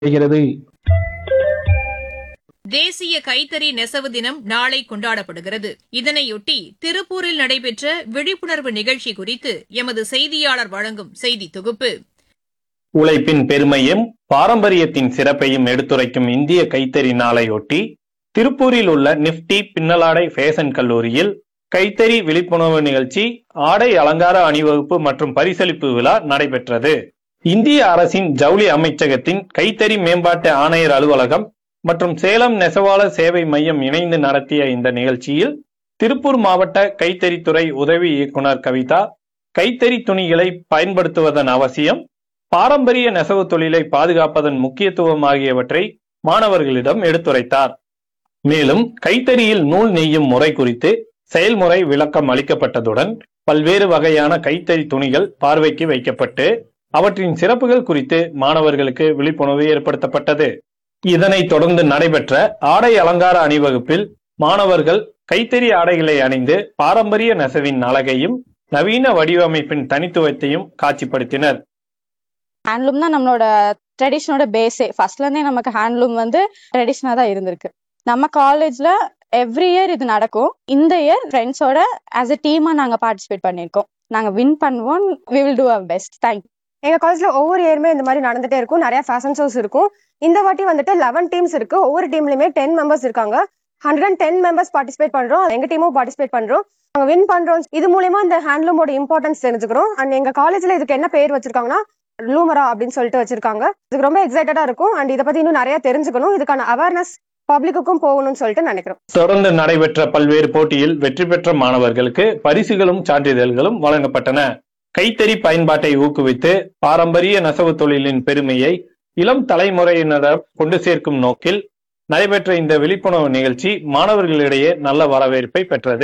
வருகிறது தேசிய கைத்தறி நெசவு தினம் நாளை கொண்டாடப்படுகிறது இதனையொட்டி திருப்பூரில் நடைபெற்ற விழிப்புணர்வு நிகழ்ச்சி குறித்து எமது செய்தியாளர் வழங்கும் செய்தி தொகுப்பு உழைப்பின் பெருமையும் பாரம்பரியத்தின் சிறப்பையும் எடுத்துரைக்கும் இந்திய கைத்தறி நாளையொட்டி திருப்பூரில் உள்ள நிப்டி பின்னலாடை ஃபேஷன் கல்லூரியில் கைத்தறி விழிப்புணர்வு நிகழ்ச்சி ஆடை அலங்கார அணிவகுப்பு மற்றும் பரிசளிப்பு விழா நடைபெற்றது இந்திய அரசின் ஜவுளி அமைச்சகத்தின் கைத்தறி மேம்பாட்டு ஆணையர் அலுவலகம் மற்றும் சேலம் நெசவாளர் சேவை மையம் இணைந்து நடத்திய இந்த நிகழ்ச்சியில் திருப்பூர் மாவட்ட கைத்தறித்துறை உதவி இயக்குனர் கவிதா கைத்தறி துணிகளை பயன்படுத்துவதன் அவசியம் பாரம்பரிய நெசவு தொழிலை பாதுகாப்பதன் முக்கியத்துவம் ஆகியவற்றை மாணவர்களிடம் எடுத்துரைத்தார் மேலும் கைத்தறியில் நூல் நெய்யும் முறை குறித்து செயல்முறை விளக்கம் அளிக்கப்பட்டதுடன் பல்வேறு வகையான கைத்தறி துணிகள் பார்வைக்கு வைக்கப்பட்டு அவற்றின் சிறப்புகள் குறித்து மாணவர்களுக்கு விழிப்புணர்வு ஏற்படுத்தப்பட்டது இதனைத் தொடர்ந்து நடைபெற்ற ஆடை அலங்கார அணிவகுப்பில் மாணவர்கள் கைத்தறி ஆடைகளை அணிந்து பாரம்பரிய நெசவின் அழகையும் நவீன வடிவமைப்பின் தனித்துவத்தையும் காட்சிப்படுத்தினர் ஹேண்ட்லூம் தான் நம்மளோட ட்ரெடிஷனோட பேஸே ஃபர்ஸ்ட்ல இருந்தே நமக்கு ஹேண்ட்லூம் வந்து ட்ரெடிஷனா தான் இருந்திருக்கு நம்ம காலேஜ்ல எவ்ரி இயர் இது நடக்கும் இந்த இயர் ஃப்ரெண்ட்ஸோட ஆஸ் அ டீமா நாங்க பார்ட்டிசிபேட் பண்ணிருக்கோம் நாங்க வின் பண்ணுவோம் we will do our best thank எங்க காலேஜ்ல ஒவ்வொரு இயருமே இந்த மாதிரி நடந்துட்டே இருக்கும் நிறைய ஃபேஷன் ஷோஸ் இருக்கும் இந்த வாட்டி வந்துட்டு லெவன் டீம்ஸ் இருக்கு ஒவ்வொரு டீம்லயுமே டென் மெம்பர்ஸ் இருக்காங்க hundred and ten members participate பண்றோம் எங்க டீமும் பார்ட்டிசிபேட் பண்றோம் நாங்க வின் பண்றோம் இது மூலியமா இந்த ஹேண்ட்லூமோட இம்பார்ட்டன்ஸ் தெரிஞ்சுக்கிறோம் அண்ட் எங்க காலேஜ்ல இதுக்கு என்ன பேர் வச்சிருக்காங்கன்னா லூமரா அப்படின்னு சொல்லிட்டு வச்சிருக்காங்க இதுக்கு ரொம்ப எக்ஸைட்டடா இருக்கும் அண்ட் இதை பத்தி இன்னும் நிறைய தெரிஞ்சுக்கணும் இதுக்கான அவேர்னஸ் பப்ளிக்குக்கும் போகணும்னு சொல்லிட்டு நினைக்கிறோம் தொடர்ந்து நடைபெற்ற பல்வேறு போட்டியில் வெற்றி பெற்ற மாணவர்களுக்கு பரிசுகளும் சான்றிதழ்களும் வழங்கப்பட்டன கைத்தறி பயன்பாட்டை ஊக்குவித்து பாரம்பரிய நெசவு தொழிலின் பெருமையை இளம் தலைமுறையினரிடம் கொண்டு சேர்க்கும் நோக்கில் நடைபெற்ற இந்த விழிப்புணர்வு நிகழ்ச்சி மாணவர்களிடையே நல்ல வரவேற்பை பெற்றது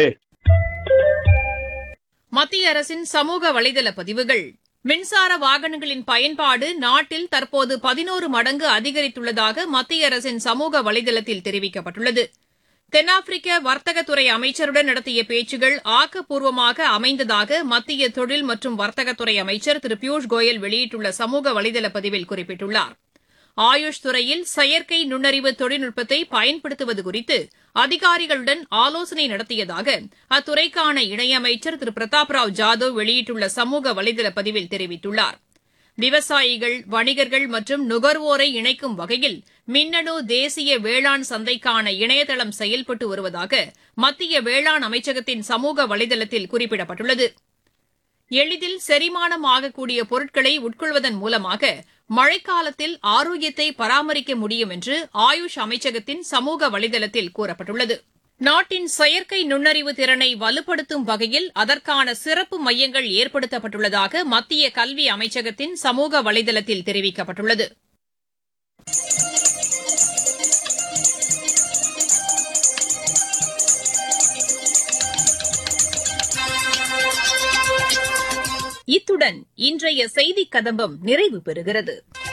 மத்திய அரசின் சமூக வலைதள பதிவுகள் மின்சார வாகனங்களின் பயன்பாடு நாட்டில் தற்போது பதினோரு மடங்கு அதிகரித்துள்ளதாக மத்திய அரசின் சமூக வலைதளத்தில் தெரிவிக்கப்பட்டுள்ளது தென்னாப்பிரிக்க வர்த்தகத்துறை அமைச்சருடன் நடத்திய பேச்சுகள் ஆக்கப்பூர்வமாக அமைந்ததாக மத்திய தொழில் மற்றும் வர்த்தகத்துறை அமைச்சர் திரு பியூஷ் கோயல் வெளியிட்டுள்ள சமூக வலைதள பதிவில் குறிப்பிட்டுள்ளார் ஆயுஷ் துறையில் செயற்கை நுண்ணறிவு தொழில்நுட்பத்தை பயன்படுத்துவது குறித்து அதிகாரிகளுடன் ஆலோசனை நடத்தியதாக அத்துறைக்கான இணையமைச்சர் திரு பிரதாப் ராவ் ஜாதவ் வெளியிட்டுள்ள சமூக வலைதள பதிவில் தெரிவித்துள்ளார் விவசாயிகள் வணிகர்கள் மற்றும் நுகர்வோரை இணைக்கும் வகையில் மின்னணு தேசிய வேளாண் சந்தைக்கான இணையதளம் செயல்பட்டு வருவதாக மத்திய வேளாண் அமைச்சகத்தின் சமூக வலைதளத்தில் குறிப்பிடப்பட்டுள்ளது எளிதில் செரிமானம் ஆகக்கூடிய பொருட்களை உட்கொள்வதன் மூலமாக மழைக்காலத்தில் ஆரோக்கியத்தை பராமரிக்க முடியும் என்று ஆயுஷ் அமைச்சகத்தின் சமூக வலைதளத்தில் கூறப்பட்டுள்ளது நாட்டின் செயற்கை நுண்ணறிவு திறனை வலுப்படுத்தும் வகையில் அதற்கான சிறப்பு மையங்கள் ஏற்படுத்தப்பட்டுள்ளதாக மத்திய கல்வி அமைச்சகத்தின் சமூக வலைதளத்தில் தெரிவிக்கப்பட்டுள்ளது இத்துடன் இன்றைய செய்திக் கதம்பம் நிறைவு பெறுகிறது